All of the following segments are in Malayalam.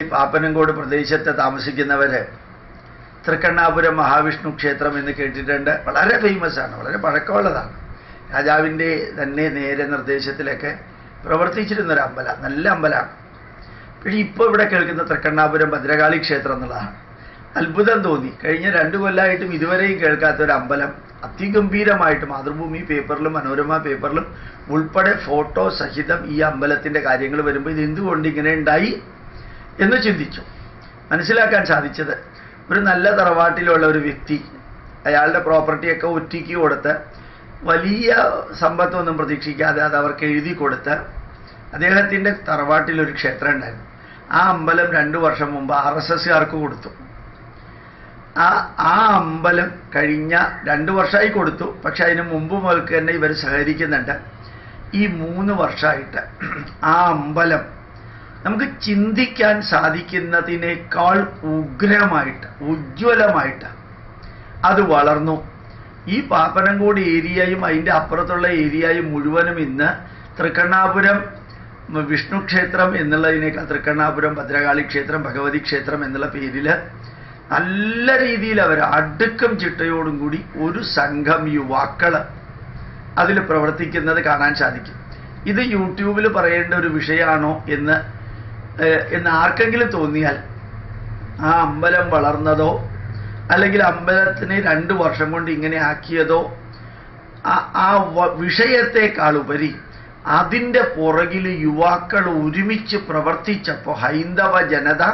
പാപ്പനംകോട് പ്രദേശത്ത് താമസിക്കുന്നവര് തൃക്കണ്ണാപുരം മഹാവിഷ്ണു ക്ഷേത്രം എന്ന് കേട്ടിട്ടുണ്ട് വളരെ ഫേമസ് ആണ് വളരെ പഴക്കമുള്ളതാണ് രാജാവിൻ്റെ തന്നെ നേരെ നിർദ്ദേശത്തിലൊക്കെ പ്രവർത്തിച്ചിരുന്നൊരു അമ്പലം നല്ല അമ്പലമാണ് പക്ഷേ ഇപ്പോൾ ഇവിടെ കേൾക്കുന്ന തൃക്കണ്ണാപുരം ഭദ്രകാളി ക്ഷേത്രം എന്നുള്ളതാണ് അത്ഭുതം തോന്നി കഴിഞ്ഞ രണ്ടു കൊല്ലമായിട്ടും ഇതുവരെയും കേൾക്കാത്ത ഒരു അമ്പലം അതിഗംഭീരമായിട്ട് മാതൃഭൂമി പേപ്പറിലും മനോരമ പേപ്പറിലും ഉൾപ്പെടെ ഫോട്ടോ സഹിതം ഈ അമ്പലത്തിൻ്റെ കാര്യങ്ങൾ വരുമ്പോൾ ഇത് എന്തുകൊണ്ട് ഇങ്ങനെ ഉണ്ടായി എന്ന് ചിന്തിച്ചു മനസ്സിലാക്കാൻ സാധിച്ചത് ഒരു നല്ല തറവാട്ടിലുള്ള ഒരു വ്യക്തി അയാളുടെ പ്രോപ്പർട്ടിയൊക്കെ ഒറ്റയ്ക്ക് കൊടുത്ത് വലിയ സമ്പത്തൊന്നും പ്രതീക്ഷിക്കാതെ അത് അവർക്ക് എഴുതി കൊടുത്ത് അദ്ദേഹത്തിൻ്റെ തറവാട്ടിലൊരു ക്ഷേത്രം ഉണ്ടായിരുന്നു ആ അമ്പലം രണ്ടു വർഷം മുമ്പ് ആർ എസ് എസ്സുകാർക്ക് കൊടുത്തു ആ ആ അമ്പലം കഴിഞ്ഞ രണ്ടു വർഷമായി കൊടുത്തു പക്ഷെ അതിന് മുമ്പ് മുതൽക്ക് തന്നെ ഇവർ സഹകരിക്കുന്നുണ്ട് ഈ മൂന്ന് വർഷമായിട്ട് ആ അമ്പലം നമുക്ക് ചിന്തിക്കാൻ സാധിക്കുന്നതിനേക്കാൾ ഉഗ്രമായിട്ട് ഉജ്ജ്വലമായിട്ട് അത് വളർന്നു ഈ പാപ്പനംകോട് ഏരിയയും അതിൻ്റെ അപ്പുറത്തുള്ള ഏരിയയും മുഴുവനും ഇന്ന് തൃക്കണ്ണാപുരം വിഷ്ണു ക്ഷേത്രം എന്നുള്ളതിനേക്കാൾ തൃക്കണ്ണാപുരം ഭദ്രകാളി ക്ഷേത്രം ഭഗവതി ക്ഷേത്രം എന്നുള്ള പേരിൽ നല്ല രീതിയിൽ അവർ അടുക്കും ചിട്ടയോടും കൂടി ഒരു സംഘം യുവാക്കൾ അതിൽ പ്രവർത്തിക്കുന്നത് കാണാൻ സാധിക്കും ഇത് യൂട്യൂബിൽ പറയേണ്ട ഒരു വിഷയമാണോ എന്ന് ഏഹ്, എന്ന് ആർക്കെങ്കിലും തോന്നിയാൽ ആ അമ്പലം വളർന്നതോ അല്ലെങ്കിൽ അമ്പലത്തിനെ രണ്ട് വർഷം കൊണ്ട് ഇങ്ങനെ ആക്കിയതോ ആ- ആ വ- വിഷയത്തെക്കാളുപരി അതിൻ്റെ പുറകിൽ യുവാക്കൾ ഒരുമിച്ച് പ്രവർത്തിച്ചപ്പോൾ ഹൈന്ദവ ജനത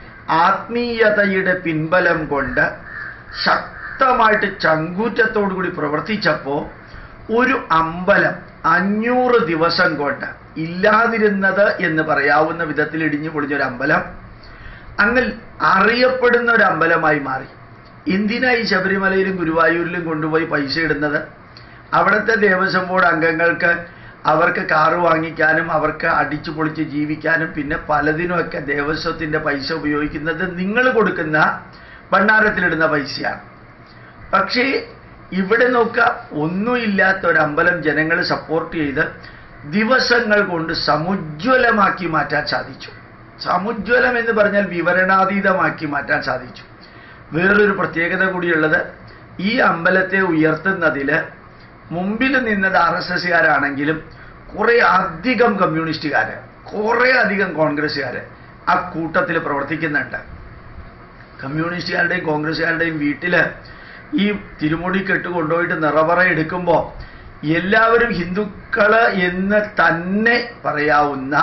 ആത്മീയതയുടെ പിൻബലം കൊണ്ട് ശക്തമായിട്ട് ചങ്കൂറ്റത്തോടു കൂടി പ്രവർത്തിച്ചപ്പോൾ ഒരു അമ്പലം അഞ്ഞൂറ് ദിവസം കൊണ്ട് ഇല്ലാതിരുന്നത് എന്ന് പറയാവുന്ന വിധത്തിൽ ഇടിഞ്ഞു പൊളിഞ്ഞൊരു അമ്പലം അങ്ങനെ അറിയപ്പെടുന്ന ഒരു അമ്പലമായി മാറി എന്തിനായി ശബരിമലയിലും ഗുരുവായൂരിലും കൊണ്ടുപോയി പൈസ ഇടുന്നത് അവിടുത്തെ ദേവസ്വം ബോർഡ് അംഗങ്ങൾക്ക് അവർക്ക് കാറ് വാങ്ങിക്കാനും അവർക്ക് അടിച്ചു പൊളിച്ച് ജീവിക്കാനും പിന്നെ പലതിനുമൊക്കെ ദേവസ്വത്തിൻ്റെ പൈസ ഉപയോഗിക്കുന്നത് നിങ്ങൾ കൊടുക്കുന്ന ഭണ്ഡാരത്തിലിടുന്ന പൈസയാണ് പക്ഷേ ഇവിടെ നോക്കുക ഒന്നുമില്ലാത്ത ഒരു അമ്പലം ജനങ്ങൾ സപ്പോർട്ട് ചെയ്ത് ദിവസങ്ങൾ കൊണ്ട് സമുജ്വലമാക്കി മാറ്റാൻ സാധിച്ചു സമുജ്വലം എന്ന് പറഞ്ഞാൽ വിവരണാതീതമാക്കി മാറ്റാൻ സാധിച്ചു വേറൊരു പ്രത്യേകത കൂടിയുള്ളത് ഈ അമ്പലത്തെ ഉയർത്തുന്നതിൽ മുമ്പിൽ നിന്നത് ആർ എസ് എസ്സുകാരാണെങ്കിലും കുറേ അധികം കമ്മ്യൂണിസ്റ്റുകാർ കുറേ അധികം കോൺഗ്രസ്സുകാർ ആ കൂട്ടത്തിൽ പ്രവർത്തിക്കുന്നുണ്ട് കമ്മ്യൂണിസ്റ്റുകാരുടെയും കോൺഗ്രസ്സുകാരുടെയും വീട്ടിൽ ഈ തിരുമുടി കെട്ട് കൊണ്ടുപോയിട്ട് നിറവറ എടുക്കുമ്പോൾ എല്ലാവരും ഹിന്ദുക്കള് എന്ന് തന്നെ പറയാവുന്ന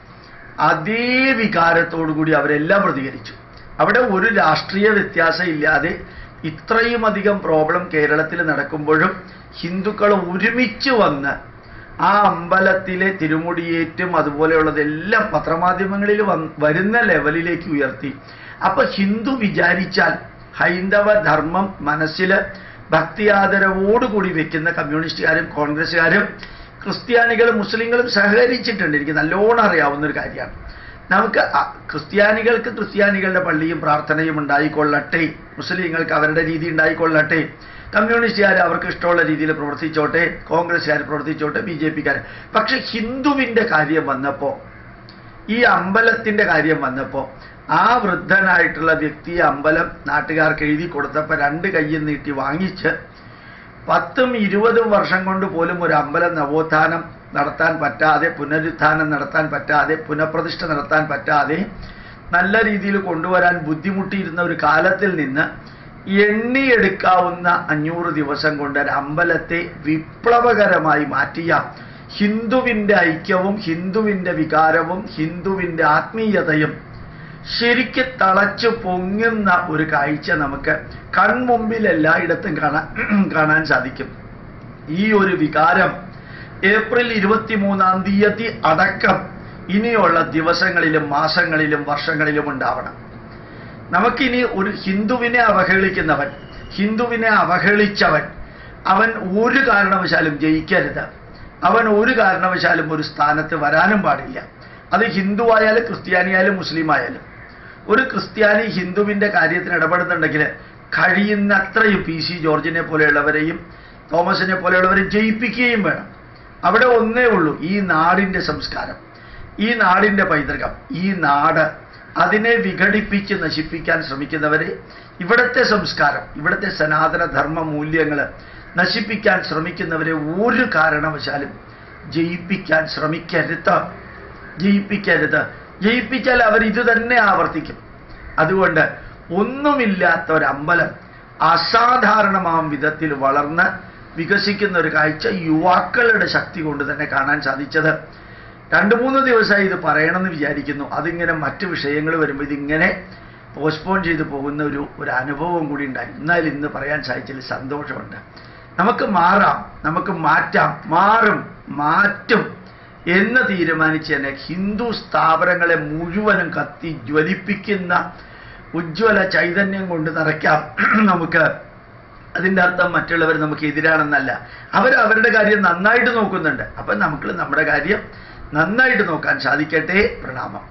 അതേ വികാരത്തോടു കൂടി അവരെല്ലാം പ്രതികരിച്ചു അവിടെ ഒരു രാഷ്ട്രീയ വ്യത്യാസം ഇല്ലാതെ ഇത്രയും അധികം പ്രോബ്ലം കേരളത്തിൽ നടക്കുമ്പോഴും ഹിന്ദുക്കൾ ഒരുമിച്ച് വന്ന് ആ അമ്പലത്തിലെ തിരുമുടിയേറ്റും അതുപോലെയുള്ളതെല്ലാം പത്രമാധ്യമങ്ങളിൽ വന്ന് വരുന്ന ലെവലിലേക്ക് ഉയർത്തി അപ്പൊ ഹിന്ദു വിചാരിച്ചാൽ ഹൈന്ദവ ധർമ്മം മനസ്സിൽ ഭക്തിയാദരവോടുകൂടി വെക്കുന്ന കമ്മ്യൂണിസ്റ്റുകാരും കോൺഗ്രസ്സുകാരും ക്രിസ്ത്യാനികളും മുസ്ലിങ്ങളും സഹകരിച്ചിട്ടുണ്ട് എനിക്ക് നല്ലോണം അറിയാവുന്ന ഒരു കാര്യമാണ് നമുക്ക് അ- ക്രിസ്ത്യാനികൾക്ക് ക്രിസ്ത്യാനികളുടെ പള്ളിയും പ്രാർത്ഥനയും ഉണ്ടായിക്കൊള്ളട്ടെ മുസ്ലിങ്ങൾക്ക് അവരുടെ രീതി ഉണ്ടായിക്കൊള്ളട്ടെ കമ്മ്യൂണിസ്റ്റുകാർ അവർക്ക് ഇഷ്ടമുള്ള രീതിയിൽ പ്രവർത്തിച്ചോട്ടെ കോൺഗ്രസ്സുകാർ പ്രവർത്തിച്ചോട്ടെ ബി ജെ പിക്കാർ പക്ഷെ ഹിന്ദുവിൻ്റെ കാര്യം വന്നപ്പോൾ ഈ അമ്പലത്തിൻ്റെ കാര്യം വന്നപ്പോൾ ആ വൃദ്ധനായിട്ടുള്ള വ്യക്തി അമ്പലം നാട്ടുകാർക്ക് എഴുതി കൊടുത്തപ്പോൾ രണ്ട് കയ്യിൽ നീട്ടി വാങ്ങിച്ച് പത്തും ഇരുപതും വർഷം കൊണ്ട് പോലും ഒരു അമ്പലം നവോത്ഥാനം നടത്താൻ പറ്റാതെ പുനരുത്ഥാനം നടത്താൻ പറ്റാതെ പുനഃപ്രതിഷ്ഠ നടത്താൻ പറ്റാതെ നല്ല രീതിയിൽ കൊണ്ടുവരാൻ ബുദ്ധിമുട്ടിയിരുന്ന ഒരു കാലത്തിൽ നിന്ന് എണ്ണിയെടുക്കാവുന്ന അഞ്ഞൂറ് ദിവസം കൊണ്ട് ഒരു അമ്പലത്തെ വിപ്ലവകരമായി മാറ്റിയ ഹിന്ദുവിൻ്റെ ഐക്യവും ഹിന്ദുവിൻ്റെ വികാരവും ഹിന്ദുവിൻ്റെ ആത്മീയതയും ശരിക്ക് തളച്ചു പൊങ്ങുന്ന ഒരു കാഴ്ച നമുക്ക് കൺമുമ്പിൽ എല്ലായിടത്തും കാണാൻ കാണാൻ സാധിക്കും ഈ ഒരു വികാരം ഏപ്രിൽ ഇരുപത്തിമൂന്നാം തീയതി അടക്കം ഇനിയുള്ള ദിവസങ്ങളിലും മാസങ്ങളിലും വർഷങ്ങളിലും ഉണ്ടാവണം നമുക്കിനി ഒരു ഹിന്ദുവിനെ അവഹേളിക്കുന്നവൻ ഹിന്ദുവിനെ അവഹേളിച്ചവൻ അവൻ ഒരു കാരണവശാലും ജയിക്കരുത് അവൻ ഒരു കാരണവശാലും ഒരു സ്ഥാനത്ത് വരാനും പാടില്ല അത് ഹിന്ദു ആയാലും ക്രിസ്ത്യാനിയായാലും മുസ്ലിം ആയാലും ഒരു ക്രിസ്ത്യാനി ഹിന്ദുവിൻ്റെ കാര്യത്തിന് ഇടപെടുന്നുണ്ടെങ്കിൽ കഴിയുന്നത്രയും പി സി ജോർജിനെ പോലെയുള്ളവരെയും തോമസിനെ പോലെയുള്ളവരെ ജയിപ്പിക്കുകയും വേണം അവിടെ ഒന്നേ ഉള്ളൂ ഈ നാടിൻ്റെ സംസ്കാരം ഈ നാടിൻ്റെ പൈതൃകം ഈ നാട് അതിനെ വിഘടിപ്പിച്ച് നശിപ്പിക്കാൻ ശ്രമിക്കുന്നവരെ ഇവിടുത്തെ സംസ്കാരം ഇവിടുത്തെ സനാതന ധർമ്മ മൂല്യങ്ങൾ നശിപ്പിക്കാൻ ശ്രമിക്കുന്നവരെ ഒരു കാരണവശാലും ജയിപ്പിക്കാൻ ശ്രമിക്കരുത് ജയിപ്പിക്കരുത് ജയിപ്പിച്ചാൽ അവർ ഇത് തന്നെ ആവർത്തിക്കും അതുകൊണ്ട് ഒന്നുമില്ലാത്ത ഒരു അമ്പലം അസാധാരണമാം വിധത്തിൽ വളർന്ന് വികസിക്കുന്ന ഒരു കാഴ്ച യുവാക്കളുടെ ശക്തി കൊണ്ട് തന്നെ കാണാൻ സാധിച്ചത് രണ്ട് മൂന്ന് ദിവസമായി ഇത് പറയണമെന്ന് വിചാരിക്കുന്നു അതിങ്ങനെ മറ്റു വിഷയങ്ങൾ വരുമ്പോൾ ഇതിങ്ങനെ പോസ്റ്റ്പോൺ ചെയ്തു പോകുന്ന ഒരു ഒരു അനുഭവം കൂടി ഉണ്ടായി എന്നാൽ ഇന്ന് പറയാൻ സാധിച്ചതിൽ സന്തോഷമുണ്ട് നമുക്ക് മാറാം നമുക്ക് മാറ്റാം മാറും മാറ്റും എന്ന് തീരുമാനിച്ച് തന്നെ ഹിന്ദു സ്ഥാപനങ്ങളെ മുഴുവനും കത്തി ജ്വലിപ്പിക്കുന്ന ഉജ്ജ്വല ചൈതന്യം കൊണ്ട് നിറയ്ക്കാം നമുക്ക് അതിൻ്റെ അർത്ഥം മറ്റുള്ളവർ നമുക്ക് എതിരാണെന്നല്ല അവർ അവരുടെ കാര്യം നന്നായിട്ട് നോക്കുന്നുണ്ട് അപ്പം നമുക്ക് നമ്മുടെ കാര്യം നന്നായിട്ട് നോക്കാൻ സാധിക്കട്ടെ പ്രണാമം